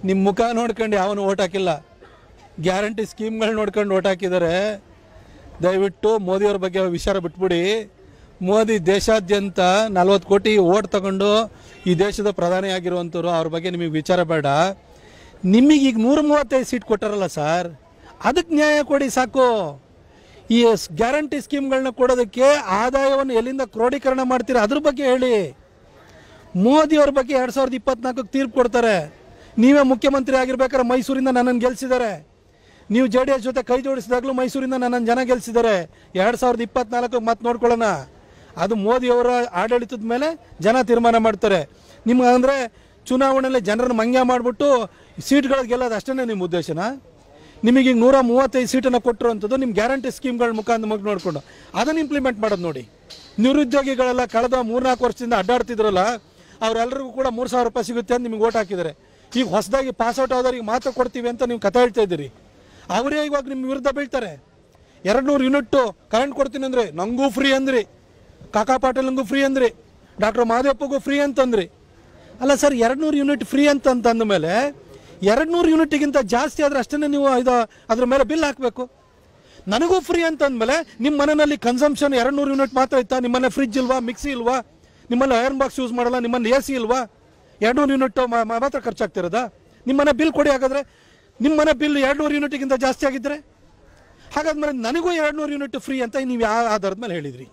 ನಿಮ್ಮ ಮುಖ ನೋಡ್ಕೊಂಡು ಯಾವನು ಓಟ್ ಹಾಕಿಲ್ಲ ಗ್ಯಾರಂಟಿ ಸ್ಕೀಮ್ಗಳು ನೋಡ್ಕೊಂಡು ಓಟ್ ಹಾಕಿದ್ದಾರೆ ದಯವಿಟ್ಟು ಮೋದಿಯವ್ರ ಬಗ್ಗೆ ವಿಚಾರ ಬಿಟ್ಬಿಡಿ ಮೋದಿ ದೇಶಾದ್ಯಂತ ನಲ್ವತ್ತು ಕೋಟಿ ಓಟ್ ತಗೊಂಡು ಈ ದೇಶದ ಪ್ರಧಾನಿ ಆಗಿರುವಂಥವ್ರು ಅವ್ರ ಬಗ್ಗೆ ನಿಮಗೆ ವಿಚಾರ ಬೇಡ ನಿಮಗೆ ಈಗ ನೂರ ಮೂವತ್ತೈದು ಸೀಟ್ ಕೊಟ್ಟಾರಲ್ಲ ಸರ್ ಅದಕ್ಕೆ ನ್ಯಾಯ ಕೊಡಿ ಸಾಕು ಈ ಸ್- ಗ್ಯಾರಂಟಿ ಸ್ಕೀಮ್ಗಳನ್ನ ಕೊಡೋದಕ್ಕೆ ಆದಾಯವನ್ನು ಎಲ್ಲಿಂದ ಕ್ರೋಢೀಕರಣ ಮಾಡ್ತೀರಾ ಅದ್ರ ಬಗ್ಗೆ ಹೇಳಿ ಮೋದಿಯವ್ರ ಬಗ್ಗೆ ಎರಡು ಸಾವಿರದ ಇಪ್ಪತ್ನಾಲ್ಕಕ್ಕೆ ತೀರ್ಪು ಕೊಡ್ತಾರೆ ನೀವೇ ಮುಖ್ಯಮಂತ್ರಿ ಆಗಿರ್ಬೇಕಾದ್ರೆ ಮೈಸೂರಿಂದ ನನ್ನನ್ನು ಗೆಲ್ಸಿದ್ದಾರೆ ನೀವು ಜೆ ಡಿ ಎಸ್ ಜೊತೆ ಕೈ ಜೋಡಿಸಿದಾಗಲೂ ಮೈಸೂರಿಂದ ನನ್ನನ್ನು ಜನ ಗೆಲ್ಸಿದ್ದಾರೆ ಎರಡು ಸಾವಿರದ ಇಪ್ಪತ್ನಾಲ್ಕು ಮತ್ತೆ ನೋಡ್ಕೊಳ್ಳೋಣ ಅದು ಮೋದಿಯವರ ಆಡಳಿತದ ಮೇಲೆ ಜನ ತೀರ್ಮಾನ ಮಾಡ್ತಾರೆ ನಿಮ್ಗೆ ಅಂದರೆ ಚುನಾವಣೆಯಲ್ಲಿ ಜನರನ್ನು ಮಂಗ್ಯ ಮಾಡಿಬಿಟ್ಟು ಸೀಟ್ಗಳಿಗೆ ಗೆಲ್ಲೋದು ಅಷ್ಟೇ ನಿಮ್ಮ ಉದ್ದೇಶನಾ ನಿಮಗೆ ಈಗ ನೂರ ಮೂವತ್ತೈದು ಸೀಟನ್ನು ಕೊಟ್ಟಿರುವಂಥದ್ದು ನಿಮ್ಮ ಗ್ಯಾರಂಟಿ ಸ್ಕೀಮ್ಗಳ ಮುಖಾಂತರ ಮುಗಿ ನೋಡಿಕೊಂಡು ಅದನ್ನು ಇಂಪ್ಲಿಮೆಂಟ್ ಮಾಡೋದು ನೋಡಿ ನಿರುದ್ಯೋಗಿಗಳೆಲ್ಲ ಕಳೆದ ಮೂರ್ನಾಲ್ಕು ವರ್ಷದಿಂದ ಅಡ್ಡಾಡ್ತಿದ್ರಲ್ಲ ಅವರೆಲ್ಲರಿಗೂ ಕೂಡ ಮೂರು ಸಾವಿರ ರೂಪಾಯಿ ಸಿಗುತ್ತೆ ಅಂತ ನಿಮಗೆ ಓಟ್ ಹಾಕಿದ್ದಾರೆ ಈಗ ಹೊಸದಾಗಿ ಪಾಸ್ಔಟ್ ಆದವ್ರಿಗೆ ಮಾತ್ರ ಕೊಡ್ತೀವಿ ಅಂತ ನೀವು ಕಥೆ ಹೇಳ್ತಾ ಇದ್ದೀರಿ ಅವರೇ ಇವಾಗ ನಿಮ್ಮ ವಿರುದ್ಧ ಬೀಳ್ತಾರೆ ಎರಡು ನೂರು ಯೂನಿಟ್ಟು ಕರೆಂಟ್ ಕೊಡ್ತೀನಿ ಅಂದರೆ ನಂಗೂ ಫ್ರೀ ಅಂದ್ರಿ ಕಾಕಾ ಪಾಟೀಲ್ಗೂ ಫ್ರೀ ಅಂದ್ರಿ ಡಾಕ್ಟರ್ ಮಾದೇವಪ್ಪಗೂ ಫ್ರೀ ಅಂತಂದ್ರಿ ಅಲ್ಲ ಸರ್ ಎರಡು ನೂರು ಯೂನಿಟ್ ಫ್ರೀ ಅಂತ ಅಂತ ಅಂದಮೇಲೆ ಎರಡು ನೂರು ಯೂನಿಟ್ಗಿಂತ ಜಾಸ್ತಿ ಆದರೆ ಅಷ್ಟೇ ನೀವು ಇದು ಅದ್ರ ಮೇಲೆ ಬಿಲ್ ಹಾಕಬೇಕು ನನಗೂ ಫ್ರೀ ಅಂತ ಅಂದಮೇಲೆ ನಿಮ್ಮ ಮನೆಯಲ್ಲಿ ಕನ್ಸಂಪ್ಷನ್ ಎರಡು ನೂರು ಯೂನಿಟ್ ಮಾತ್ರ ಇತ್ತಾ ನಿಮ್ಮನೆ ಫ್ರಿಜ್ ಇಲ್ವಾ ಮಿಕ್ಸಿ ಇಲ್ವಾ ನಿಮ್ಮಲ್ಲಿ ಐರನ್ ಬಾಕ್ಸ್ ಯೂಸ್ ಮಾಡಲ್ಲ ನಿಮ್ಮಲ್ಲಿ ಎ ಸಿ ಇಲ್ವಾ ಎರಡು ನೂರು ಯೂನಿಟ್ ಮಾತ್ರ ಖರ್ಚಾಗ್ತಿರೋದಾ ನಿಮ್ಮನೆ ಬಿಲ್ ಕೊಡಿ ಹಾಗಾದ್ರೆ ನಿಮ್ಮನೆ ಬಿಲ್ ಎರಡು ನೂರು ಯೂನಿಟ್ಗಿಂತ ಜಾಸ್ತಿ ಆಗಿದ್ರೆ ಹಾಗಾದ್ಮೇಲೆ ನನಗೂ ಎರಡು ನೂರು ಯೂನಿಟ್ ಫ್ರೀ ಅಂತ ನೀವು ಯಾವ ಆಧಾರದ ಮೇಲೆ ಹೇಳಿದ್ರಿ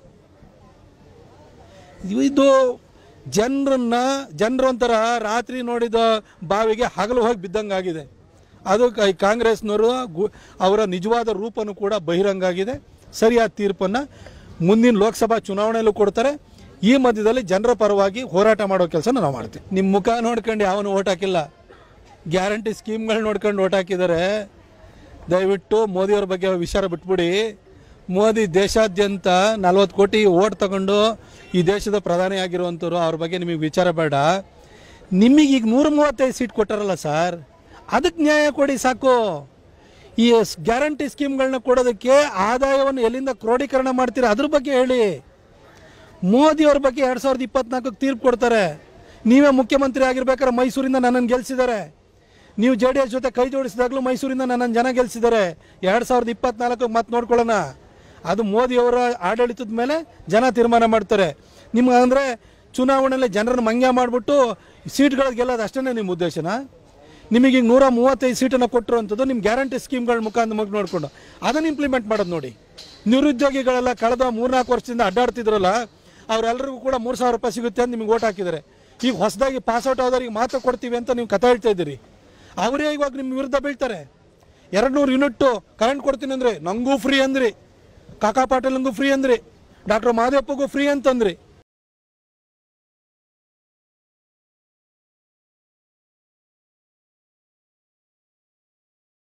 ಇದು ಜನರನ್ನ ಜನರು ಒಂಥರ ರಾತ್ರಿ ನೋಡಿದ ಬಾವಿಗೆ ಹಗಲು ಹೋಗಿ ಬಿದ್ದಂಗೆ ಆಗಿದೆ ಅದು ಕ- ಈ ಕಾಂಗ್ರೆಸ್ನವರು ಗು- ಅವರ ನಿಜವಾದ ರೂಪನು ಕೂಡ ಬಹಿರಂಗ ಆಗಿದೆ ಸರಿಯಾದ ತೀರ್ಪನ್ನು ಮುಂದಿನ ಲೋಕಸಭಾ ಚುನಾವಣೆಯಲ್ಲೂ ಕೊಡ್ತಾರೆ ಈ ಮಧ್ಯದಲ್ಲಿ ಜನರ ಪರವಾಗಿ ಹೋರಾಟ ಮಾಡೋ ಕೆಲಸ ನಾವು ಮಾಡ್ತೀವಿ ನಿಮ್ಮ ಮುಖ ನೋಡ್ಕೊಂಡು ಯಾವನು ಓಟ್ ಹಾಕಿಲ್ಲ ಗ್ಯಾರಂಟಿ ಸ್ಕೀಮ್ಗಳು ನೋಡ್ಕೊಂಡು ಓಟ್ ಹಾಕಿದ್ದಾರೆ ದಯವಿಟ್ಟು ಮೋದಿಯವ್ರ ಬಗ್ಗೆ ವಿಚಾರ ಬಿಟ್ಬಿಡಿ ಮೋದಿ ದೇಶಾದ್ಯಂತ ನಲ್ವತ್ತು ಕೋಟಿ ಓಟ್ ತಗೊಂಡು ಈ ದೇಶದ ಪ್ರಧಾನಿ ಆಗಿರುವಂಥವ್ರು ಅವ್ರ ಬಗ್ಗೆ ನಿಮಗೆ ವಿಚಾರ ಬೇಡ ನಿಮಗೆ ಈಗ ನೂರ ಮೂವತ್ತೈದು ಸೀಟ್ ಕೊಟ್ಟಾರಲ್ಲ ಸರ್ ಅದಕ್ಕೆ ನ್ಯಾಯ ಕೊಡಿ ಸಾಕು ಈ ಸ್- ಗ್ಯಾರಂಟಿ ಸ್ಕೀಮ್ಗಳನ್ನ ಕೊಡೋದಕ್ಕೆ ಆದಾಯವನ್ನು ಎಲ್ಲಿಂದ ಕ್ರೋಢೀಕರಣ ಮಾಡ್ತೀರಾ ಅದ್ರ ಬಗ್ಗೆ ಹೇಳಿ ಮೋದಿಯವ್ರ ಬಗ್ಗೆ ಎರಡು ಸಾವಿರದ ಇಪ್ಪತ್ನಾಲ್ಕಕ್ಕೆ ತೀರ್ಪು ಕೊಡ್ತಾರೆ ನೀವೇ ಮುಖ್ಯಮಂತ್ರಿ ಆಗಿರ್ಬೇಕಾದ್ರೆ ಮೈಸೂರಿಂದ ನನ್ನನ್ನು ಗೆಲ್ಸಿದ್ದಾರೆ ನೀವು ಜೆ ಡಿ ಎಸ್ ಜೊತೆ ಕೈ ಜೋಡಿಸಿದಾಗಲೂ ಮೈಸೂರಿಂದ ನನ್ನನ್ನು ಜನ ಗೆಲ್ಸಿದ್ದಾರೆ ಎರಡು ಸಾವಿರದ ಇಪ್ಪತ್ನಾಲ್ಕು ಮತ್ತೆ ನೋಡ್ಕೊಳ್ಳೋಣ ಅದು ಮೋದಿಯವರ ಆಡಳಿತದ ಮೇಲೆ ಜನ ತೀರ್ಮಾನ ಮಾಡ್ತಾರೆ ನಿಮ್ಗೆ ಅಂದರೆ ಚುನಾವಣೆಯಲ್ಲಿ ಜನರನ್ನು ಮಂಗ್ಯ ಮಾಡಿಬಿಟ್ಟು ಸೀಟ್ಗಳಿಗೆ ಗೆಲ್ಲೋದು ಅಷ್ಟೇ ನಿಮ್ಮ ಉದ್ದೇಶನಾ ನಿಮಗೆ ಈಗ ನೂರ ಮೂವತ್ತೈದು ಸೀಟನ್ನು ಕೊಟ್ಟಿರುವಂಥದ್ದು ನಿಮ್ಮ ಗ್ಯಾರಂಟಿ ಸ್ಕೀಮ್ಗಳ ಮುಖಾಂತರ ಮುಗಿ ನೋಡಿಕೊಂಡು ಅದನ್ನು ಇಂಪ್ಲಿಮೆಂಟ್ ಮಾಡೋದು ನೋಡಿ ನಿರುದ್ಯೋಗಿಗಳೆಲ್ಲ ಕಳೆದ ಮೂರ್ನಾಲ್ಕು ವರ್ಷದಿಂದ ಅಡ್ಡಾಡ್ತಿದ್ರಲ್ಲ ಅವರೆಲ್ಲರಿಗೂ ಕೂಡ ಮೂರು ಸಾವಿರ ರೂಪಾಯಿ ಸಿಗುತ್ತೆ ಅಂತ ನಿಮಗೆ ಓಟ್ ಹಾಕಿದ್ದಾರೆ ಈಗ ಹೊಸದಾಗಿ ಪಾಸ್ಔಟ್ ಆದವ್ರಿಗೆ ಮಾತ್ರ ಕೊಡ್ತೀವಿ ಅಂತ ನೀವು ಕಥೆ ಹೇಳ್ತಾ ಇದ್ದೀರಿ ಅವರೇ ಇವಾಗ ನಿಮ್ಮ ವಿರುದ್ಧ ಬೀಳ್ತಾರೆ ಎರಡು ನೂರು ಯೂನಿಟ್ಟು ಕರೆಂಟ್ ಕೊಡ್ತೀನಿ ಅಂದರೆ ನಂಗೂ ಫ್ರೀ ಅಂದ್ರಿ ಕಾಕಾ ಪಾಟೀಲ್ಗೂ ಫ್ರೀ ಅಂದ್ರಿ ಡಾಕ್ಟರ್ ಮಾದೇವಪ್ಪಗೂ ಫ್ರೀ ಅಂತಂದ್ರಿ